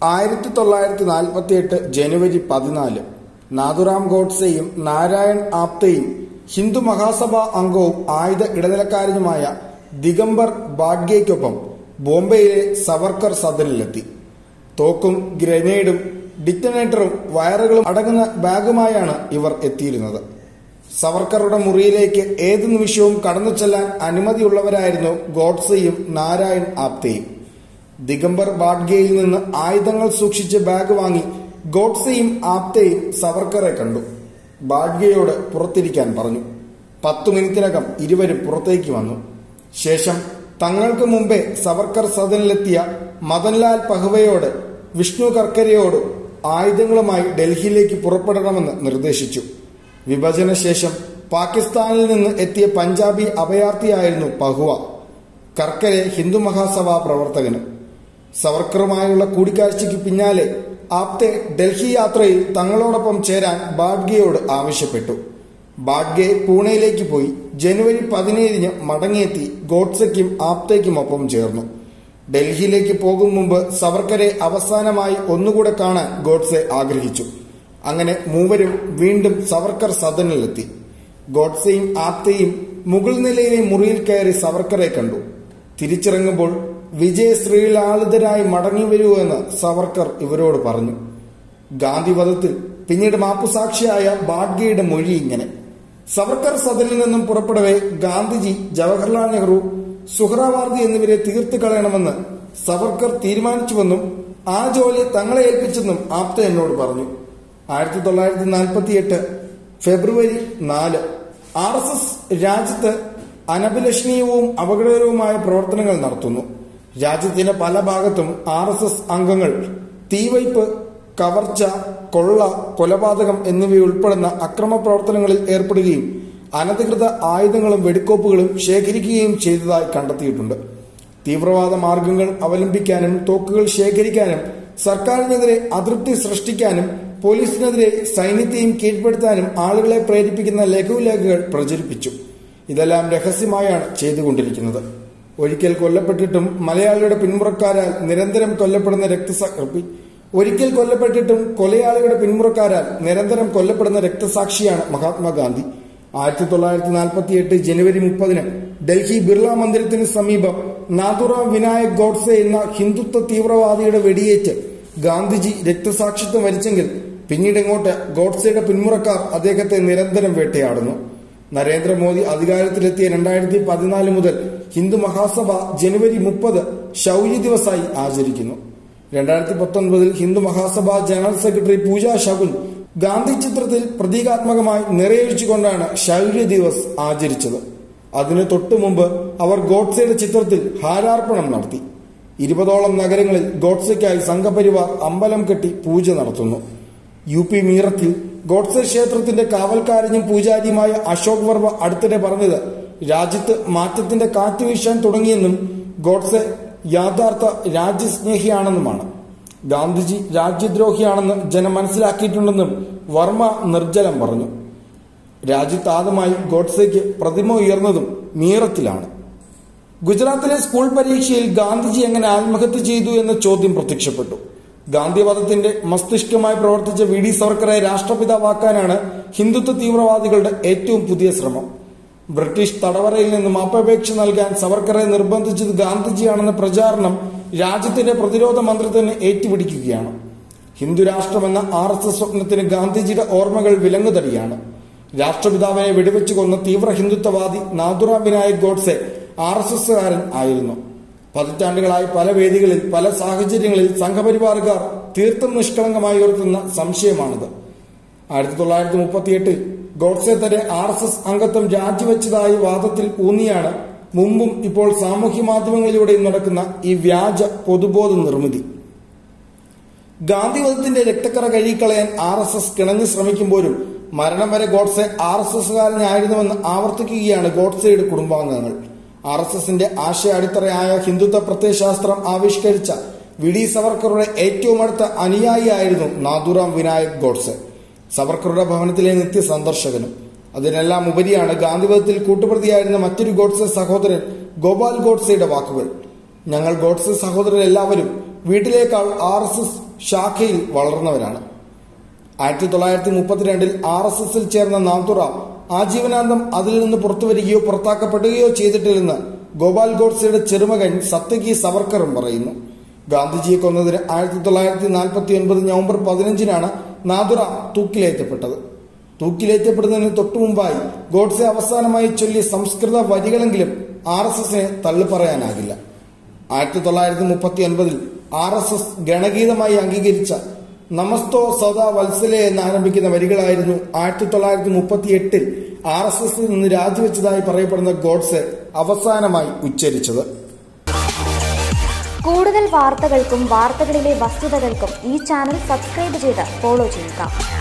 ആയിരത്തി തൊള്ളായിരത്തി നാൽപ്പത്തി എട്ട് ജനുവരി പതിനാല് നാഥുറാം ഗോഡ്സെയും നാരായൺ ആപ്തയും ഹിന്ദു മഹാസഭാ അംഗവും ആയുധ ഇടനിലക്കാരനുമായ ദിഗംബർ ബാഡ്ഗെയ്ക്കൊപ്പം ബോംബെയിലെ സവർക്കർ സദനിലെത്തി തോക്കും ഗ്രനേഡും ഡിറ്റനേറ്ററും വയറുകളും അടങ്ങുന്ന ബാഗുമായാണ് ഇവർ എത്തിയിരുന്നത് സവർക്കറുടെ മുറിയിലേക്ക് ഏതു നിമിഷവും കടന്നു ചെല്ലാൻ അനുമതിയുള്ളവരായിരുന്നു ഗോഡ്സെയും നാരായൺ ആപ്തയും ദിഗംബർ ബാഡ്ഗെയിൽ നിന്ന് ആയുധങ്ങൾ സൂക്ഷിച്ച് ബാഗ് വാങ്ങി ഗോഡ്സെയും ആപ്തയും സവർക്കറെ കണ്ടു ബാഡ്ഗെയോട് പുറത്തിരിക്കാൻ പറഞ്ഞു പത്തു മിനിറ്റിനകം ഇരുവരും പുറത്തേക്ക് വന്നു ശേഷം തങ്ങൾക്ക് മുമ്പേ സവർക്കർ സദനിലെത്തിയ മദൻലാൽ പഹ്വയോട് വിഷ്ണു കർക്കരയോട് ആയുധങ്ങളുമായി ഡൽഹിയിലേക്ക് പുറപ്പെടണമെന്ന് നിർദ്ദേശിച്ചു വിഭജന ശേഷം പാകിസ്ഥാനിൽ നിന്ന് എത്തിയ പഞ്ചാബി അഭയാർത്ഥിയായിരുന്നു പഹുവ കർക്കരെ ഹിന്ദു മഹാസഭാ പ്രവർത്തകനും സവർക്കറുമായുള്ള കൂടിക്കാഴ്ചയ്ക്ക് പിന്നാലെ ആപ്തെ ഡൽഹി യാത്രയിൽ തങ്ങളോടൊപ്പം ചേരാൻ ബാഡ്ഗെയോട് ആവശ്യപ്പെട്ടു ബാഡ്ഗെ പൂനെയിലേക്ക് പോയി ജനുവരി പതിനേഴിന് മടങ്ങിയെത്തി ഗോഡ്സയ്ക്കും ആപ്തയ്ക്കുമൊപ്പം ചേർന്നു ഡൽഹിയിലേക്ക് പോകും മുമ്പ് സവർക്കരെ അവസാനമായി ഒന്നുകൂടെ കാണാൻ ഗോഡ്സെ ആഗ്രഹിച്ചു അങ്ങനെ മൂവരും വീണ്ടും സവർക്കർ സദനിലെത്തി ഗോഡ്സെയും ആപ്തയും മുകൾ നിലയിലെ മുറിയിൽ കയറി സവർക്കറെ കണ്ടു തിരിച്ചിറങ്ങുമ്പോൾ വിജയ ശ്രീലാളിതരായി മടങ്ങി വരൂ എന്ന് സവർക്കർ ഇവരോട് പറഞ്ഞു ഗാന്ധിവധത്തിൽ പിന്നീട് മാപ്പുസാക്ഷിയായ ബാഡ്ഗെയുടെ മൊഴി ഇങ്ങനെ സവർക്കർ സദനിൽ നിന്നും പുറപ്പെടവേ ഗാന്ധിജി ജവഹർലാൽ നെഹ്റു സുഹ്രാവാർദി എന്നിവരെ തീർത്തു കളയണമെന്ന് സവർക്കർ തീരുമാനിച്ചുവെന്നും ആ ജോലി തങ്ങളെ ഏൽപ്പിച്ചെന്നും ആപ്ത എന്നോട് പറഞ്ഞു ആയിരത്തി തൊള്ളായിരത്തി നാൽപ്പത്തി എട്ട് ഫെബ്രുവരി നാല് ആർ എസ് എസ് രാജ്യത്ത് അനഭിലഷണീയവും അപകടകരവുമായ പ്രവർത്തനങ്ങൾ നടത്തുന്നു രാജ്യത്തിന്റെ പല ഭാഗത്തും ആർ എസ് എസ് അംഗങ്ങൾ തീവയ്പ് കവർച്ച കൊള്ള കൊലപാതകം എന്നിവയുൾപ്പെടുന്ന അക്രമ പ്രവർത്തനങ്ങളിൽ ഏർപ്പെടുകയും അനധികൃത ആയുധങ്ങളും വെടിക്കോപ്പുകളും ശേഖരിക്കുകയും ചെയ്തതായി കണ്ടെത്തിയിട്ടുണ്ട് തീവ്രവാദ മാർഗങ്ങൾ അവലംബിക്കാനും തോക്കുകൾ ശേഖരിക്കാനും സർക്കാരിനെതിരെ അതൃപ്തി സൃഷ്ടിക്കാനും പോലീസിനെതിരെ സൈന്യത്തെയും കീഴ്പ്പെടുത്താനും ആളുകളെ പ്രേരിപ്പിക്കുന്ന ലഘുലേഖകൾ പ്രചരിപ്പിച്ചു ഇതെല്ലാം രഹസ്യമായാണ് ചെയ്തുകൊണ്ടിരിക്കുന്നത് ഒരിക്കൽ കൊല്ലപ്പെട്ടിട്ടും മലയാളിയുടെ പിന്മുറക്കാരാൽ നിരന്തരം കൊല്ലപ്പെടുന്ന രക്തസാക്ഷി ഒരിക്കൽ കൊല്ലപ്പെട്ടിട്ടും കൊലയാളിയുടെ പിന്മുറക്കാരാൽ നിരന്തരം കൊല്ലപ്പെടുന്ന രക്തസാക്ഷിയാണ് മഹാത്മാഗാന്ധി ആയിരത്തി തൊള്ളായിരത്തി നാൽപ്പത്തി എട്ട് ജനുവരി മുപ്പതിന് ഡൽഹി ബിർള മന്ദിരത്തിന് സമീപം നാഥുറാം വിനായക് ഗോഡ്സെ എന്ന ഹിന്ദുത്വ തീവ്രവാദിയുടെ വെടിയേറ്റ് ഗാന്ധിജി രക്തസാക്ഷിത്വം വരിച്ചെങ്കിൽ പിന്നീട് ഇങ്ങോട്ട് ഗോഡ്സെയുടെ പിന്മുറക്കാർ അദ്ദേഹത്തെ നിരന്തരം വേട്ടയാടുന്നു നരേന്ദ്രമോദി അധികാരത്തിലെത്തിയ രണ്ടായിരത്തി പതിനാല് മുതൽ ഹിന്ദു മഹാസഭ ജനുവരി മുപ്പത് ശൗര്യ ദിവസമായി ആചരിക്കുന്നു രണ്ടായിരത്തി പത്തൊൻപതിൽ ഹിന്ദു മഹാസഭ ജനറൽ സെക്രട്ടറി പൂജ ശകുൻ ഗാന്ധി ചിത്രത്തിൽ പ്രതീകാത്മകമായി നിറയൊഴിച്ചുകൊണ്ടാണ് ശൗര്യ ദിവസ് ആചരിച്ചത് അതിനു തൊട്ടു മുമ്പ് അവർ ഗോഡ്സെയുടെ ചിത്രത്തിൽ ഹാരാർപ്പണം നടത്തി ഇരുപതോളം നഗരങ്ങളിൽ ഗോഡ്സെക്കായി സംഘപരിവാർ അമ്പലം കെട്ടി പൂജ നടത്തുന്നു യു പി മീറത്തിൽ ഗോഡ്സെ ക്ഷേത്രത്തിന്റെ കാവൽക്കാരനും പൂജാരിയുമായ അശോക് വർമ്മ അടുത്തിടെ പറഞ്ഞത് രാജ്യത്ത് മാറ്റത്തിന്റെ കാറ്റ് വീശാൻ തുടങ്ങിയെന്നും ഗോഡ്സെ യാഥാർത്ഥ രാജ്യസ്നേഹിയാണെന്നുമാണ് ഗാന്ധിജി രാജ്യദ്രോഹിയാണെന്ന് ജനം മനസ്സിലാക്കിയിട്ടുണ്ടെന്നും വർമ്മ നിർജ്ജലം പറഞ്ഞു രാജ്യത്താദ്യമായി ഗോഡ്സെക്ക് പ്രതിമ ഉയർന്നതും മീറത്തിലാണ് ഗുജറാത്തിലെ സ്കൂൾ പരീക്ഷയിൽ ഗാന്ധിജി എങ്ങനെ ആത്മഹത്യ ചെയ്തു എന്ന ചോദ്യം പ്രത്യക്ഷപ്പെട്ടു ഗാന്ധിവധത്തിന്റെ മസ്തിഷ്കമായി പ്രവർത്തിച്ച വി ഡി സവർക്കറെ രാഷ്ട്രപിതാവാക്കാനാണ് ഹിന്ദുത്വ തീവ്രവാദികളുടെ ഏറ്റവും പുതിയ ശ്രമം ബ്രിട്ടീഷ് തടവറയിൽ നിന്ന് മാപ്പപേക്ഷ നൽകാൻ സവർക്കറെ നിർബന്ധിച്ചത് ഗാന്ധിജിയാണെന്ന പ്രചാരണം രാജ്യത്തിന്റെ പ്രതിരോധ മന്ത്രത്തിന് ഏറ്റുപിടിക്കുകയാണ് ഹിന്ദു രാഷ്ട്രമെന്ന ആർ എസ് എസ് സ്വപ്നത്തിന് ഗാന്ധിജിയുടെ ഓർമ്മകൾ വിലങ്ങുതടിയാണ് രാഷ്ട്രപിതാവിനെ വെടിവെച്ചു കൊന്ന തീവ്ര ഹിന്ദുത്വവാദി നാഥുറാം വിനായക് ഗോഡ്സെ ആർ എസ് എസുകാരൻ ആയിരുന്നു പതിറ്റാണ്ടുകളായി പല വേദികളിൽ പല സാഹചര്യങ്ങളിൽ സംഘപരിവാറുകാർ തീർത്തും നിഷ്കളങ്കമായി ഉയർത്തുന്ന സംശയമാണിത് ആയിരത്തി തൊള്ളായിരത്തി മുപ്പത്തിയെട്ടിൽ ഗോഡ്സെ തന്നെ ആർ എസ് എസ് അംഗത്വം രാജിവെച്ചതായി വാദത്തിൽ ഊന്നിയാണ് മുമ്പും ഇപ്പോൾ സാമൂഹ്യ മാധ്യമങ്ങളിലൂടെയും നടക്കുന്ന ഈ വ്യാജ പൊതുബോധ നിർമ്മിതി ഗാന്ധിവധത്തിന്റെ രക്തക്കറ കഴുകിക്കളയാൻ ആർ എസ് എസ് കിണഞ്ഞു ശ്രമിക്കുമ്പോഴും മരണം വരെ ഗോഡ്സെ ആർ എസ് എസുകാരനായിരുന്നുവെന്ന് ആവർത്തിക്കുകയാണ് ഗോഡ്സെയുടെ കുടുംബാംഗങ്ങൾ ആർ എസ് എസിന്റെ ആശയ അടിത്തറയായ ഹിന്ദുത്വ പ്രത്യയശാസ്ത്രം ആവിഷ്കരിച്ച വി ഡി സവർക്കറുടെ ഏറ്റവും അടുത്ത അനുയായിയായിരുന്നു നാഥുറാം വിനായക് ഗോഡ്സെ സവർക്കറുടെ ഭവനത്തിലെ നിത്യ സന്ദർശകനും അതിനെല്ലാം ഉപരിയാണ് ഗാന്ധിവധത്തിൽ കൂട്ടുപ്രതിയായിരുന്ന മറ്റൊരു ഗോഡ്സെ സഹോദരൻ ഗോപാൽ ഗോഡ്സെയുടെ വാക്കുകൾ ഞങ്ങൾ ഗോഡ്സെ സഹോദരർ എല്ലാവരും വീട്ടിലേക്കാൾ ആർ എസ് എസ് ശാഖയിൽ വളർന്നവരാണ് ആയിരത്തി തൊള്ളായിരത്തി മുപ്പത്തിരണ്ടിൽ ആർ എസ് എസിൽ ചേർന്ന നാഥുറാം ആജീവനാന്തം അതിൽ നിന്ന് പുറത്തുവരികയോ പുറത്താക്കപ്പെടുകയോ ചെയ്തിട്ടില്ലെന്ന് ഗോപാൽ ഗോഡ്സെയുടെ ചെറുമകൻ സത്യകി സവർക്കറും പറയുന്നു ഗാന്ധിജിയെ കൊന്നതിന് ആയിരത്തി തൊള്ളായിരത്തി നാൽപ്പത്തി ഒൻപത് നവംബർ പതിനഞ്ചിനാണ് നാഥുറാം തൂക്കിലേറ്റപ്പെട്ടത് തൂക്കിലേറ്റപ്പെടുന്നതിന് തൊട്ടുമുമ്പായി ഗോഡ്സെ അവസാനമായി ചൊല്ലിയ സംസ്കൃത വരികളെങ്കിലും ആർ എസ് എസിനെ തള്ളിപ്പറയാനാകില്ല ആയിരത്തി തൊള്ളായിരത്തി മുപ്പത്തി ഒൻപതിൽ ആർ എസ് എസ് ഗണഗീതമായി അംഗീകരിച്ച നമസ്തോ സദാ വത്സലെ എന്ന് ആരംഭിക്കുന്ന വരികളായിരുന്നു ആയിരത്തി തൊള്ളായിരത്തി മുപ്പത്തി എട്ടിൽ ആർ എസ് എസിൽ നിന്ന് രാജിവെച്ചതായി പറയപ്പെടുന്ന ഗോഡ്സെ അവസാനമായി ഉച്ചരിച്ചത് കൂടുതൽ വാർത്തകൾക്കും വാർത്തകളിലെ വസ്തുതകൾക്കും ഈ ചാനൽ സബ്സ്ക്രൈബ് ചെയ്ത് ഫോളോ ചെയ്യുക